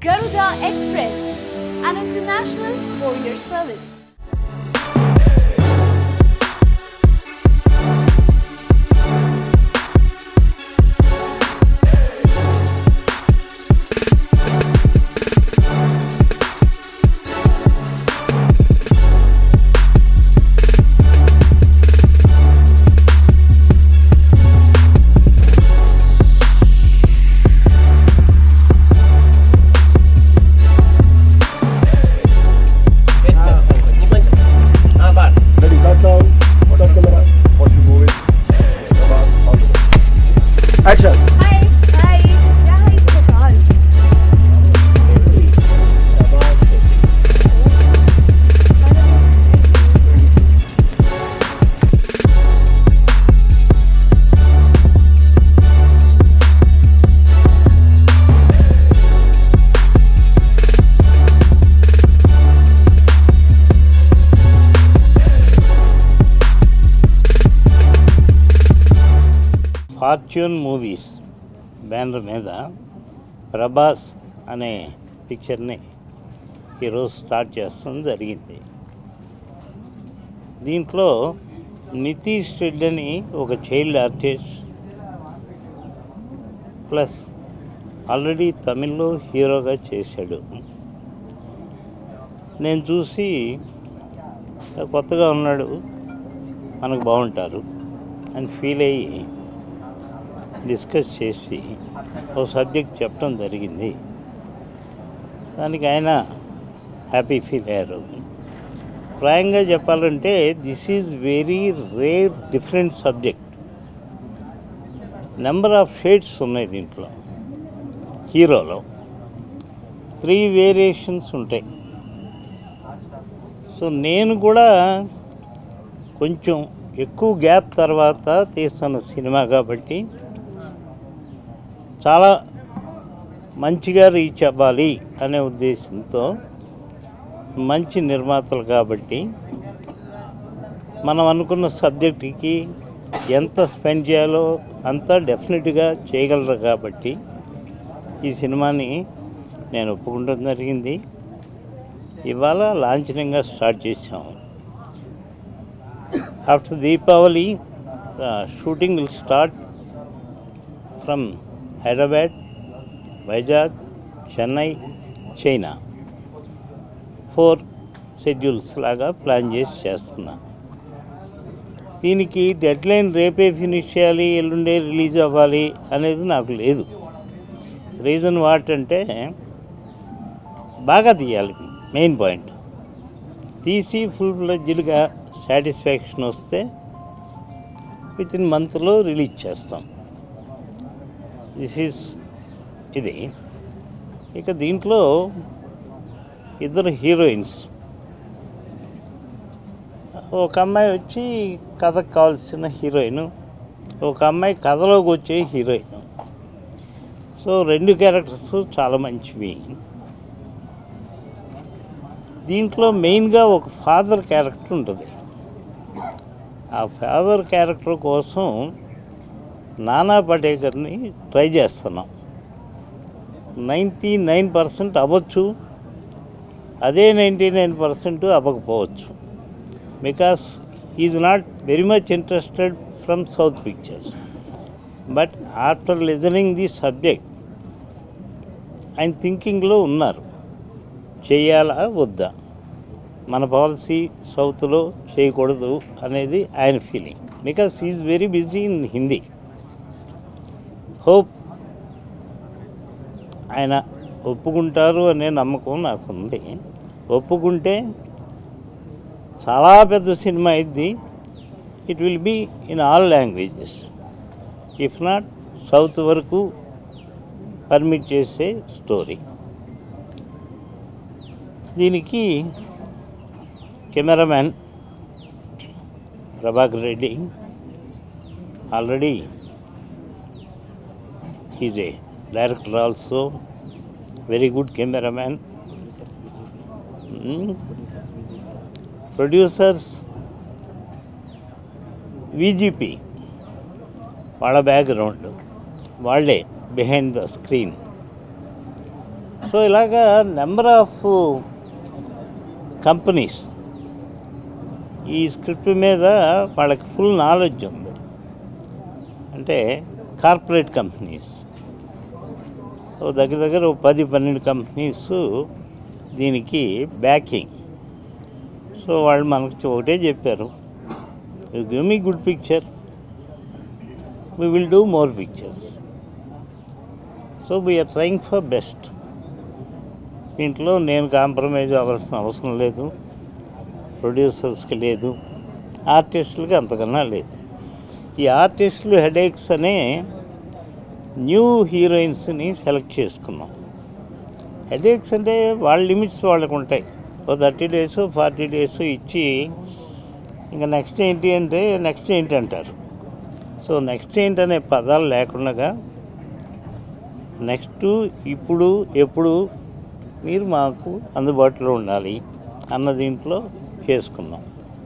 Garuda Express, an international courier service. Ready, start sound, start camera, watch you move it. Come on, on. Action! Hi, hi. Yeah, hi, Prakash. Fortune movies banner మీద ప్రభాస్ అనే పిక్చర్ని ఈరోజు start చేస్తాం జరిగింది దీంట్లో నితీష్ రెడ్డి అని ఒక child artist plus already తమిళ్లో హీరోగా చేశాడు నేను చూసి కొత్తగా ఉన్నాడు మనకు బాగుంటారు అని ఫీల్ అయ్యి డిస్కస్ చేసి ఓ సబ్జెక్ట్ చెప్పడం జరిగింది దానికి ఆయన హ్యాపీ ఫీల్ అయ్యారు ప్రాయంగా చెప్పాలంటే this is very rare different subject number of shades ఉన్నాయి దీంట్లో హీరోలో త్రీ వేరియేషన్స్ ఉంటాయి సో నేను కూడా కొంచెం ఎక్కువ గ్యాప్ తర్వాత తీస్తున్న సినిమా కాబట్టి చాలా మంచిగా రీచ్ అవ్వాలి అనే ఉద్దేశంతో మంచి నిర్మాతలు కాబట్టి మనం అనుకున్న సబ్జెక్టుకి ఎంత స్పెండ్ చేయాలో అంతా డెఫినెట్గా చేయగలరు కాబట్టి ఈ సినిమాని నేను ఒప్పుకుంటం జరిగింది ఇవాళ లాంఛనంగా స్టార్ట్ చేసాము after Deepavali shooting will start from Hyderabad Vizag Chennai China four schedules లాగా ప్లాన్ చేసి చేస్తున్నా దీనికి డెడ్లైన్ రేపే ఫినిష్ చేయాలి ఎల్లుండే రిలీజ్ అవ్వాలి అనేది నాకు లేదు రీజన్ వాట్ అంటే బాగా తీయాలి మెయిన్ పాయింట్ తీసి ఫుల్ ఫ్లెడ్జ్డ్గా సాటిస్ఫాక్షన్ వస్తే విత్ ఇన్ మంత్లో రిలీజ్ చేస్తాం దిస్ ఈజ్ ఇది ఇక దీంట్లో ఇద్దరు హీరోయిన్స్ ఒక అమ్మాయి వచ్చి కథకు కావాల్సిన హీరోయిన్ ఒక అమ్మాయి కథలోకి వచ్చే హీరోయిన్ సో రెండు క్యారెక్టర్స్ చాలా మంచివి దీంట్లో మెయిన్గా ఒక ఫాదర్ క్యారెక్టర్ ఉంటుంది ఆ ఫాదర్ క్యారెక్టర్ కోసం నానా పటేకర్ని ట్రై చేస్తున్నాం నైంటీ నైన్ పర్సెంట్ అవ్వచ్చు అదే నైంటీ నైన్ పర్సెంట్ అవ్వకపోవచ్చు because is not very much interested from south pictures but after listening the subject ఆయన థింకింగ్లో ఉన్నారు చేయాలా వద్దా మన పాలసీ సౌత్లో చేయకూడదు అనేది ఆయన feeling because is very busy in Hindi hope ఆయన ఒప్పుకుంటారు అనే నమ్మకం నాకుంది ఒప్పుకుంటే చాలా పెద్ద సినిమా అయింది it will be in all languages if not south వరకు పర్మిట్ చేసే స్టోరీ దీనికి cameraman Prabhakar Reddy already he's a director also very good cameraman producers VGP వాళ్ళ బ్యాక్గ్రౌండ్ వాళ్ళే బిహైండ్ ద స్క్రీన్ సో ఇలాగా నెంబర్ ఆఫ్ కంపెనీస్ ఈ స్క్రిప్ట్ మీద వాళ్ళకి ఫుల్ నాలెడ్జ్ ఉంది అంటే కార్పొరేట్ కంపెనీస్ ఓ దగ్గర దగ్గర ఓ పది పన్నెండు కంపెనీస్ దీనికి బ్యాకింగ్ సో వాళ్ళు మనకు ఒకటే చెప్పారు you give me good picture we will do more pictures so we are trying for best దీంట్లో నేను కాంప్రమైజ్ అవ్వాల్సిన అవసరం లేదు ప్రొడ్యూసర్స్కి లేదు ఆర్టిస్టులకి అంతకన్నా లేదు ఈ ఆర్టిస్టులు హెడేక్స్ అనే న్యూ హీరోయిన్స్ని సెలెక్ట్ చేసుకున్నాం హెడేక్స్ అంటే వాళ్ళ లిమిట్స్ వాళ్ళకు ఉంటాయి ఓ థర్టీ డేస్ ఫార్టీ డేస్ ఇచ్చి ఇంకా నెక్స్ట్ ఏంటి అంటే నెక్స్ట్ ఏంటి అంటారు సో నెక్స్ట్ ఏంటి అనే పదాలు లేకుండా నెక్స్ట్ ఇప్పుడు ఎప్పుడు మీరు మాకు అందుబాటులో ఉండాలి అన్న దీంట్లో చేసుకున్నాం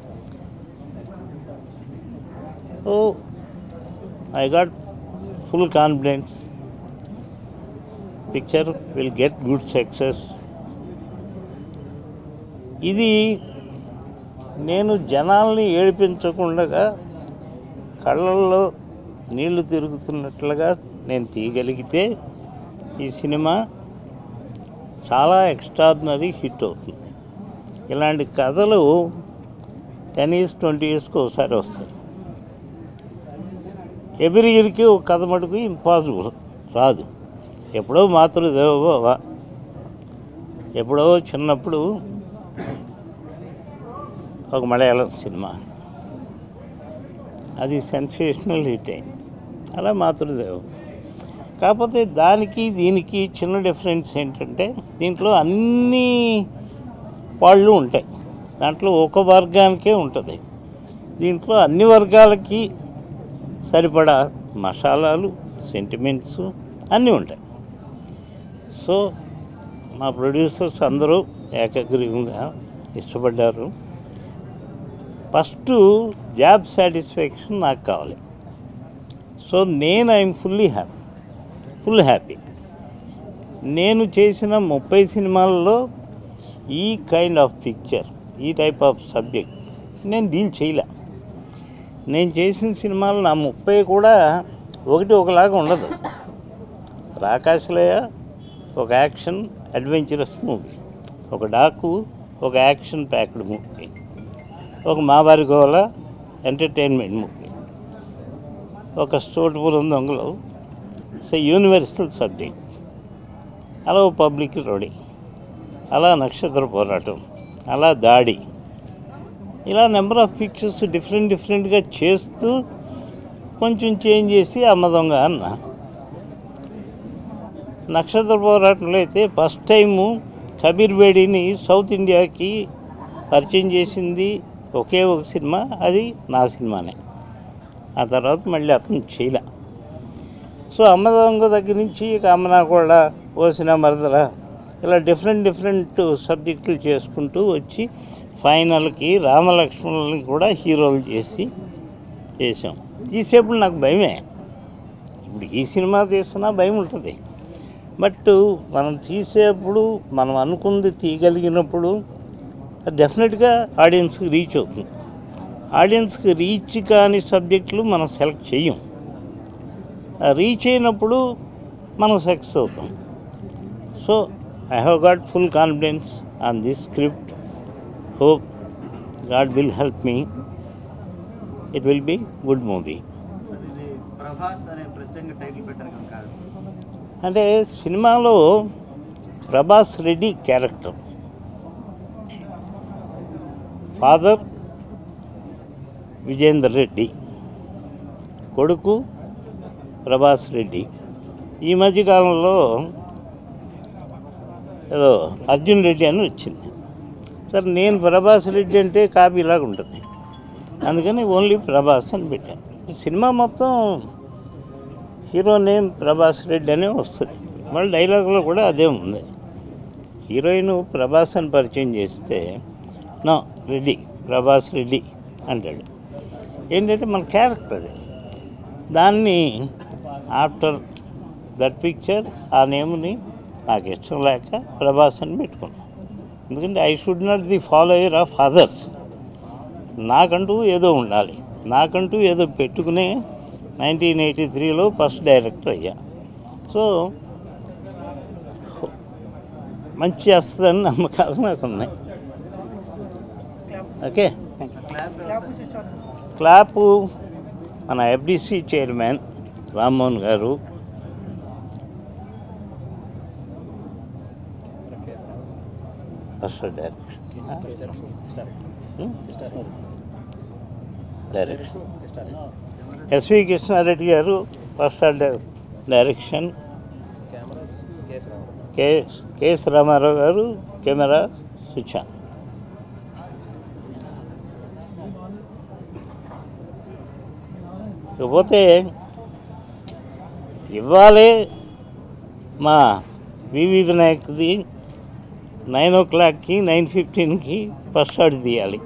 so I got full confidence picture will get good success ఇది నేను జనాల్ని ఏడిపించకుండా కళ్ళల్లో నీళ్లు తిరుగుతున్నట్లుగా నేను తీయగలిగితే ఈ సినిమా చాలా ఎక్స్ట్రాడినరీ హిట్ అవుతుంది ఇలాంటి కథలు టెన్ ఇయర్స్ ట్వంటీ ఇయర్స్కి ఒకసారి వస్తాయి ఎవ్రీ ఇయర్కి ఒక కథ మటుకు ఇంపాసిబుల్ రాదు ఎప్పుడో మాతృదేవోభవ ఎప్పుడో చిన్నప్పుడు ఒక మలయాళం సినిమా అది సెన్సేషనల్ హిట్ అయింది అలా మాతృదేవ కాకపోతే దానికి దీనికి చిన్న డిఫరెన్స్ ఏంటంటే దీంట్లో అన్ని వాళ్ళు ఉంటాయి దాంట్లో ఒక వర్గానికే ఉంటుంది దీంట్లో అన్ని వర్గాలకి సరిపడా మసాలాలు సెంటిమెంట్స్ అన్నీ ఉంటాయి సో మా ప్రొడ్యూసర్స్ అందరూ ఏకగ్రీవంగా ఇష్టపడ్డారు ఫస్ట్ జాబ్ సాటిస్ఫాక్షన్ నాకు కావాలి సో నేను I'm fully happy full happy నేను చేసిన ముప్పై సినిమాల్లో ఈ కైండ్ ఆఫ్ పిక్చర్ ఈ టైప్ ఆఫ్ సబ్జెక్ట్ నేను డీల్ చేయలే నేను చేసిన సినిమాలు నా ముప్పై కూడా ఒకటి ఒకలాగా ఉండదు రాకాశలయ ఒక యాక్షన్ అడ్వెంచరస్ మూవీ ఒక డాకు ఒక యాక్షన్ ప్యాక్డ్ మూవీ ఒక మావారి గోల ఎంటర్టైన్మెంట్ మూవీ ఒక స్టోటుపురం దొంగలు ఇట్స్ యూనివర్సల్ సబ్జెక్ట్ అలా ఓ పబ్లిక్ రోడీ అలా నక్షత్ర పోరాటం అలా దాడి ఇలా నెంబర్ ఆఫ్ పిక్చర్స్ డిఫరెంట్ డిఫరెంట్గా చేస్తూ కొంచెం చేంజ్ చేసి అమ్మ దొంగ అన్న నక్షత్ర పోరాటంలో అయితే ఫస్ట్ టైము కబీర్ బేడీని సౌత్ ఇండియాకి పరిచయం చేసింది ఒకే ఒక సినిమా అది నా సినిమానే ఆ తర్వాత మళ్ళీ అతను చేయలే సో అమ్మ దొంగ దగ్గర నుంచి కామనా కూడా ఓసిన మరదల ఇలా డిఫరెంట్ డిఫరెంట్ సబ్జెక్టులు చేసుకుంటూ వచ్చి ఫైనల్కి రామలక్ష్మణుల్ని కూడా హీరోలు చేసి చేసాం తీసేప్పుడు నాకు భయమే ఇప్పుడు ఈ సినిమా తీస్తున్నా భయం ఉంటుంది బట్ మనం తీసేప్పుడు మనం అనుకుంది తీయగలిగినప్పుడు డెఫినెట్గా ఆడియన్స్కి రీచ్ అవుతుంది ఆడియన్స్కి రీచ్ కాని సబ్జెక్టులు మనం సెలెక్ట్ చెయ్యం రీచ్ అయినప్పుడు మనం సక్సెస్ అవుతాం so I have got full confidence on this script hope God will help me it will be good movie ఇది ప్రభాస్ అనే ప్రత్యేకంగా టైటిల్ పెట్టారు కనుక అంటే సినిమాలో ప్రభాస్ రెడ్డి క్యారెక్టర్ ఫాదర్ విజేందర్ రెడ్డి కొడుకు ప్రభాస్ రెడ్డి ఈ మధ్యకాలంలో ఏదో అర్జున్ రెడ్డి అని వచ్చింది సరే నేను ప్రభాస్ రెడ్డి అంటే కాపీ ఇలాగ ఉంటుంది అందుకని ఓన్లీ ప్రభాస్ అని పెట్టాను ఈ సినిమా మొత్తం హీరో నేమ్ ప్రభాస్ రెడ్డి అనే వస్తుంది మళ్ళీ డైలాగ్లో కూడా అదే ఉంది హీరోయిన్ ప్రభాస్ అని పరిచయం చేస్తే నో రెడ్డి ప్రభాస్ రెడ్డి అంటాడు ఏంటంటే మన క్యారెక్టర్ అది దాన్ని ఆఫ్టర్ దట్ పిక్చర్ ఆ నేమ్ని నాకు ఇష్టం లేక ప్రభాస్ అని పెట్టుకున్నాను ఎందుకంటే I should not the follower of others నాకంటూ ఏదో ఉండాలి నాకంటూ ఏదో పెట్టుకునే నైన్టీన్ ఎయిటీ త్రీలో ఫస్ట్ డైరెక్టర్ అయ్యా సో మంచి వస్తుందని నమ్మకాలు నాకు ఉన్నాయి ఓకే క్లాపు మన FDC chairman Rammohan garu first director direction SV Krishna Reddy garu first direction K KS Rama Rao garu camera switch on ఇకపోతే ఇవ్వాలి మా వివి వినాయక్ది నైన్ ఓ క్లాక్కి నైన్ ఫిఫ్టీన్కి ఫస్ట్ షాట్ తీయాలి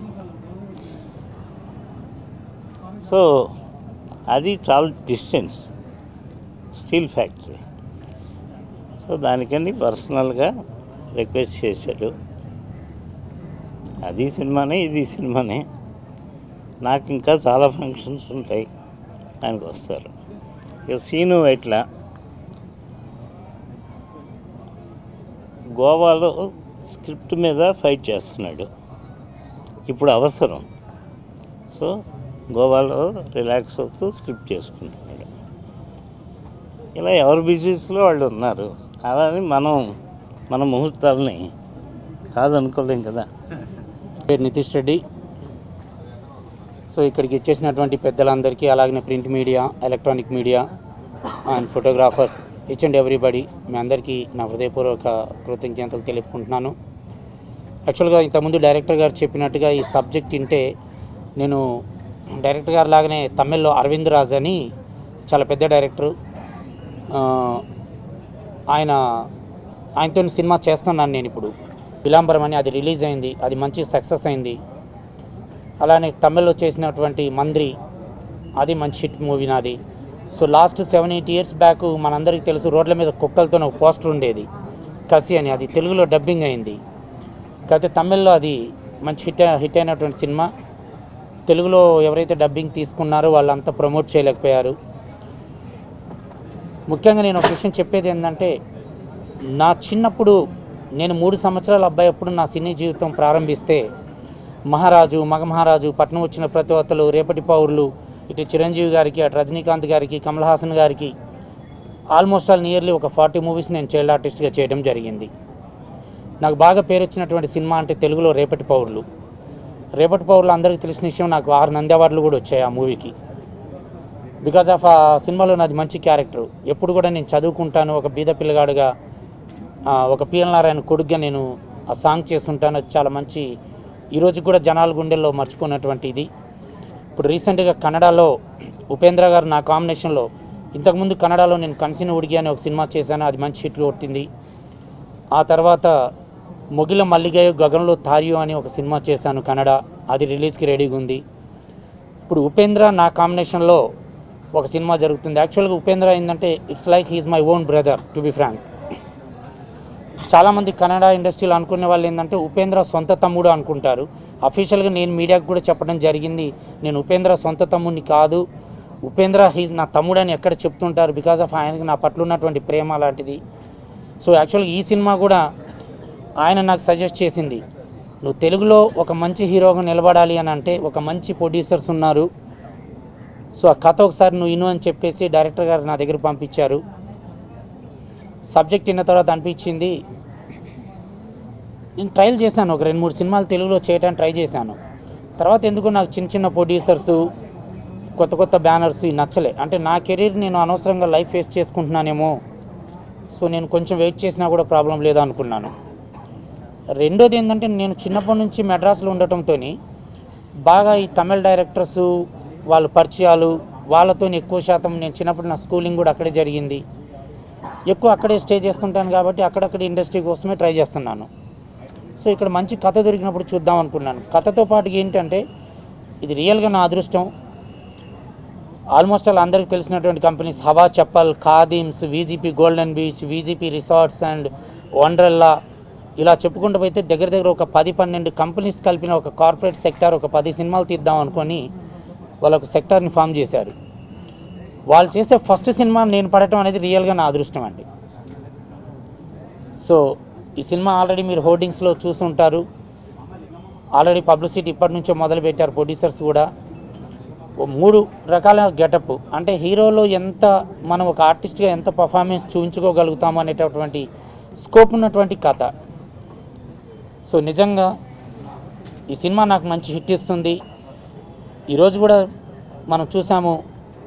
సో అది చాలా డిస్టెన్స్ స్టీల్ ఫ్యాక్టరీ సో దానికని పర్సనల్గా రిక్వెస్ట్ చేశాడు అది సినిమానే ఇది సినిమానే నాకు ఇంకా చాలా ఫంక్షన్స్ ఉంటాయి ఆయనకు వస్తారు ఇక సీను ఇట్లా గోవాలో స్క్రిప్ట్ మీద ఫైట్ చేస్తున్నాడు ఇప్పుడు అవసరం సో గోవాలో రిలాక్స్ అవుతూ స్క్రిప్ట్ చేసుకుంటున్నాడు ఇలా ఎవరి బిజినెస్లో వాళ్ళు ఉన్నారు అలానే మనం మన ముహూర్తాలని కాదనుకోలేం కదా పేరు నితీష్ రెడ్డి సో ఇక్కడికి ఇచ్చేసినటువంటి పెద్దలందరికీ అలాగే print media electronic media and photographers each and everybody మీ అందరికీ నా హృదయపూర్వక కృతజ్ఞతలు తెలుపుకుంటున్నాను యాక్చువల్గా ఇంతకుముందు డైరెక్టర్ గారు చెప్పినట్టుగా ఈ సబ్జెక్ట్ వింటే నేను డైరెక్టర్ గారు లాగానే తమిళ్లో అరవింద్ రాజ్ అని చాలా పెద్ద డైరెక్టరు ఆ, ఆయన ఆయనతో సినిమా చేస్తున్నాను నేను ఇప్పుడు విలాంబరం అని అది రిలీజ్ అయింది అది మంచి సక్సెస్ అయింది అలానే తమిళ్లో చేసినటువంటి మంద్రి అది మంచి హిట్ మూవీ నాది so last seven eight years back మనందరికీ తెలుసు రోడ్ల మీద కుక్కలతో ఒక పోస్టర్ ఉండేది కసి అని అది తెలుగులో డబ్బింగ్ అయింది కాకపోతే తమిళ్లో అది మంచి హిట్ హిట్ అయినటువంటి సినిమా తెలుగులో ఎవరైతే డబ్బింగ్ తీసుకున్నారో వాళ్ళంతా ప్రమోట్ చేయలేకపోయారు ముఖ్యంగా నేను ఒక విషయం చెప్పేది ఏంటంటే నా చిన్నప్పుడు నేను మూడు సంవత్సరాల అబ్బాయి అప్పుడు నా సినీ జీవితం ప్రారంభిస్తే మహారాజు మగమహారాజు పట్నం వచ్చిన ప్రతి ఒక్కరు రేపటి పౌరులు ఇటు చిరంజీవి గారికి అటు రజనీకాంత్ గారికి కమల్ హాసన్ గారికి ఆల్మోస్ట్ ఆల్ నియర్లీ ఒక ఫార్టీ మూవీస్ నేను చైల్డ్ ఆర్టిస్ట్గా చేయడం జరిగింది నాకు బాగా పేరు వచ్చినటువంటి సినిమా అంటే తెలుగులో రేపటి పౌరులు రేపటి పౌరులు అందరికీ తెలిసిన విషయం నాకు ఆరు నంది అవార్డులు కూడా వచ్చాయి ఆ మూవీకి బికాజ్ ఆఫ్ ఆ సినిమాలో నాది మంచి క్యారెక్టర్ ఎప్పుడు కూడా నేను చదువుకుంటాను ఒక బీద పిల్లగాడుగా ఆ, ఒక పిఎల్ నారాయణ కొడుగ్గా నేను ఆ సాంగ్ చేస్తుంటాను అది చాలా మంచి ఈరోజు కూడా జనాల గుండెల్లో మర్చిపోయినటువంటి ఇది ఇప్పుడు రీసెంట్గా కన్నడలో ఉపేంద్ర గారు నా కాంబినేషన్లో ఇంతకుముందు కన్నడలో నేను కన్సిన్ ఉడిగి అని ఒక సినిమా చేశాను అది మంచి హిట్ కొట్టింది ఆ తర్వాత మొగిల మల్లిగయ్య గగనంలో తారియు అని ఒక సినిమా చేశాను కన్నడ అది రిలీజ్కి రెడీగా ఉంది ఇప్పుడు ఉపేంద్ర నా కాంబినేషన్లో ఒక సినిమా జరుగుతుంది యాక్చువల్గా ఉపేంద్ర ఏంటంటే it's like he's my own brother to be frank చాలామంది కన్నడ ఇండస్ట్రీలో అనుకునే వాళ్ళు ఏంటంటే ఉపేంద్ర సొంత తమ్ముడు అనుకుంటారు అఫీషియల్గా నేను మీడియాకు కూడా చెప్పడం జరిగింది నేను ఉపేంద్ర సొంత తమ్ముడిని కాదు ఉపేంద్ర హీజ్ నా తమ్ముడు అని ఎక్కడ చెప్తుంటారు బికాజ్ ఆఫ్ ఆయనకి నా పట్ల ఉన్నటువంటి ప్రేమ లాంటిది సో యాక్చువల్గా ఈ సినిమా కూడా ఆయన నాకు సజెస్ట్ చేసింది నువ్వు తెలుగులో ఒక మంచి హీరోగా నిలబడాలి అని అంటే ఒక మంచి ప్రొడ్యూసర్స్ ఉన్నారు సో ఆ కథ ఒకసారి నువ్వు ఇను అని చెప్పేసి డైరెక్టర్ గారు నా దగ్గర పంపించారు సబ్జెక్ట్ విన్న తర్వాత అనిపించింది నేను ట్రయల్ చేశాను ఒక రెండు మూడు సినిమాలు తెలుగులో చేయడానికి ట్రై చేశాను తర్వాత ఎందుకు నాకు చిన్న చిన్న ప్రొడ్యూసర్స్ కొత్త కొత్త బ్యానర్స్ ఇవి నచ్చలే అంటే నా కెరీర్ నేను అనవసరంగా లైఫ్ ఫేస్ చేసుకుంటున్నానేమో సో నేను కొంచెం వెయిట్ చేసినా కూడా ప్రాబ్లం లేదు అనుకున్నాను రెండోది ఏంటంటే నేను చిన్నప్పటి నుంచి మెడ్రాస్లో ఉండటంతో బాగా ఈ తమిళ డైరెక్టర్స్ వాళ్ళ పరిచయాలు వాళ్ళతో ఎక్కువ శాతం నేను చిన్నప్పుడు నా స్కూలింగ్ కూడా అక్కడే జరిగింది ఎక్కువ అక్కడే స్టే చేస్తుంటాను కాబట్టి అక్కడక్కడ ఇండస్ట్రీ కోసమే ట్రై చేస్తున్నాను సో ఇక్కడ మంచి కథ దొరికినప్పుడు చూద్దాం అనుకున్నాను కథతో పాటు ఏంటంటే ఇది రియల్గా నా అదృష్టం ఆల్మోస్ట్ ఆల్ అందరికీ తెలిసినటువంటి companies Hawa chappal Khadims VGP golden beach VGP resorts and Wonderla ఇలా చెప్పుకుంటూ పోతే దగ్గర దగ్గర ఒక పది పన్నెండు కంపెనీస్ కలిపిన ఒక కార్పొరేట్ సెక్టార్ ఒక పది సినిమాలు తీద్దాం అనుకొని వాళ్ళు ఒక సెక్టార్ని ఫామ్ చేశారు వాళ్ళు చేసే ఫస్ట్ సినిమా నేను పడటం అనేది రియల్గా నా అదృష్టం అండి సో ఈ సినిమా ఆల్రెడీ మీరు హోర్డింగ్స్లో చూసుంటారు ఆల్రెడీ పబ్లిసిటీ ఇప్పటి నుంచే మొదలు పెట్టారు ప్రొడ్యూసర్స్ కూడా ఓ మూడు రకాల గెటప్ అంటే హీరోలో ఎంత మనం ఒక ఆర్టిస్ట్గా ఎంత పర్ఫార్మెన్స్ చూపించుకోగలుగుతాము అనేటటువంటి స్కోప్ ఉన్నటువంటి కథ సో నిజంగా ఈ సినిమా నాకు మంచి హిట్ ఇస్తుంది ఈరోజు కూడా మనం చూసాము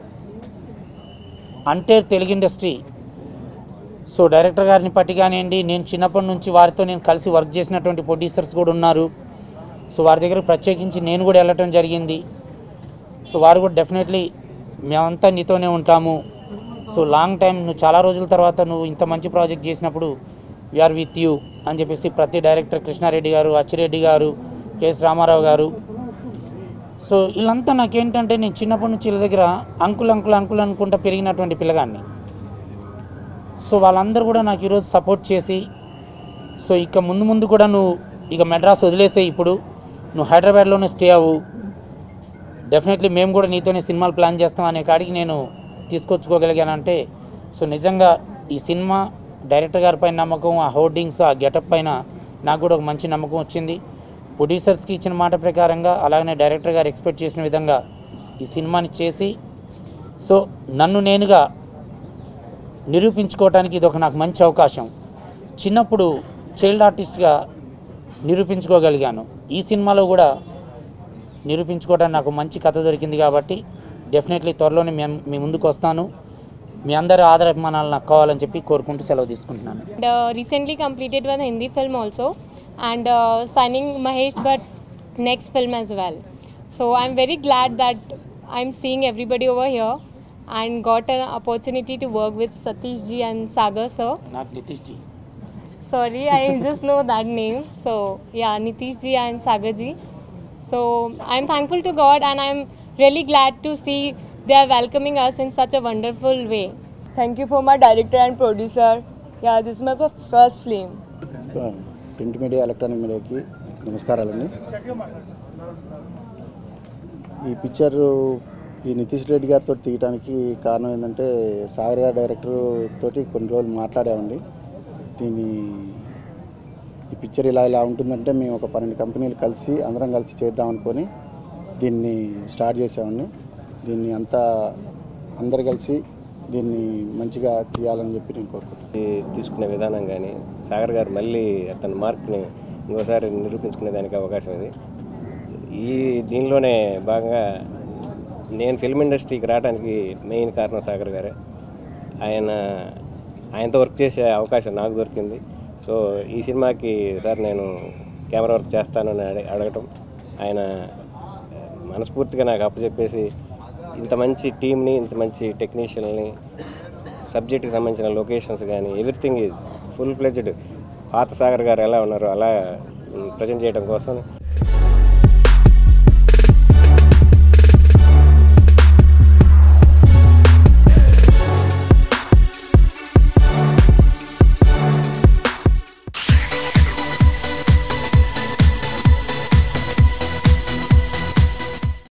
అంటే తెలుగు ఇండస్ట్రీ సో డైరెక్టర్ గారిని పట్టి కానివ్వండి నేను చిన్నప్పటి నుంచి వారితో నేను కలిసి వర్క్ చేసినటువంటి ప్రొడ్యూసర్స్ కూడా ఉన్నారు సో వారి దగ్గర ప్రత్యేకించి నేను కూడా వెళ్ళటం జరిగింది సో వారు కూడా డెఫినెట్లీ మేమంతా నీతోనే ఉంటాము సో లాంగ్ టైం నువ్వు చాలా రోజుల తర్వాత నువ్వు ఇంత మంచి ప్రాజెక్ట్ చేసినప్పుడు వీఆర్ విత్ యూ అని చెప్పేసి ప్రతి డైరెక్టర్ కృష్ణారెడ్డి గారు అచ్చిరెడ్డి గారు కెఎస్ రామారావు గారు సో వీళ్ళంతా నాకేంటంటే నేను చిన్నప్పటి నుంచి వీళ్ళ దగ్గర అంకుల్ అంకుల్ అంకుల్ అనుకుంటా పెరిగినటువంటి పిల్లగాన్ని సో వాళ్ళందరూ కూడా నాకు ఈరోజు సపోర్ట్ చేసి సో ఇక ముందు ముందు కూడా నువ్వు ఇక మెడ్రాస్ వదిలేసే ఇప్పుడు నువ్వు హైదరాబాద్లోనే స్టే అవ్వు డెఫినెట్లీ మేము కూడా నీతోనే సినిమాలు ప్లాన్ చేస్తాం అనే కాడికి నేను తీసుకొచ్చుకోగలిగానంటే సో నిజంగా ఈ సినిమా డైరెక్టర్ గారి పైన నమ్మకం ఆ హోర్డింగ్స్ ఆ గెటప్ పైన నాకు కూడా ఒక మంచి నమ్మకం వచ్చింది ప్రొడ్యూసర్స్కి ఇచ్చిన మాట ప్రకారంగా అలాగనే డైరెక్టర్ గారు ఎక్స్పెక్ట్ చేసిన విధంగా ఈ సినిమాని చేసి సో నన్ను నేనుగా నిరూపించుకోవడానికి ఇది ఒక నాకు మంచి అవకాశం చిన్నప్పుడు చైల్డ్ ఆర్టిస్ట్గా నిరూపించుకోగలిగాను ఈ సినిమాలో కూడా నిరూపించుకోవడానికి నాకు మంచి కథ దొరికింది కాబట్టి డెఫినెట్లీ త్వరలోనే మేము మీ ముందుకు వస్తాను మీ అందరి ఆదరాభిమానాలు నాకు కావాలని చెప్పి కోరుకుంటూ సెలవు తీసుకుంటున్నాను And, uh, recently completed one Hindi film also and uh, signing Mahesh Bhatt next film as well. So I'm very glad that I'm seeing everybody over here and got an opportunity to work with Satish ji and Sagar sir. నాకు Nitish ji Sorry, I just know that name. So yeah, Nitish ji and Sagar ji. So I'm thankful to God and I'm really glad to see they are welcoming us in such a wonderful way. Thank you for my director and producer. Yeah, this is my first film. Print media electronic మీడియాకి నమస్కారాలండి ఈ picture ఈ నితీష్ రెడ్డి గారితో తీయడానికి కారణం ఏంటంటే సాగర్ గారి director తోటి కొన్ని రోజులు మాట్లాడామండి దీన్ని ఈ పిక్చర్ ఇలా ఇలా ఉంటుందంటే మేము ఒక పన్నెండు కంపెనీలు కలిసి అందరం కలిసి చేద్దాం అనుకొని దీన్ని స్టార్ట్ చేసామండి దీన్ని అంతా అందరు కలిసి దీన్ని మంచిగా తీయాలని చెప్పి నేను కోరుకుంటున్నాను ఈ తీసుకునే విధానం కానీ సాగర్ గారు మళ్ళీ తన మార్క్ని ఇంకోసారి నిరూపించుకునే దానికి అవకాశం ఇది ఈ దీనిలోనే భాగంగా నేను ఫిల్మ్ ఇండస్ట్రీకి రావడానికి మెయిన్ కారణం సాగర్ గారే ఆయన ఆయనతో వర్క్ చేసే అవకాశం నాకు దొరికింది సో ఈ సినిమాకి సార్ నేను కెమెరా వర్క్ చేస్తానని అడి అడగటం ఆయన మనస్ఫూర్తిగా నాకు అప్పచెప్పేసి ఇంత మంచి టీంని ఇంత మంచి టెక్నీషియన్ని సబ్జెక్ట్కి సంబంధించిన లొకేషన్స్ కానీ ఎవ్రీథింగ్ ఈజ్ ఫుల్ ప్లెజ్డ్ పాత సాగర్ గారు ఎలా ఉన్నారో అలా ప్రజెంట్ చేయడం కోసం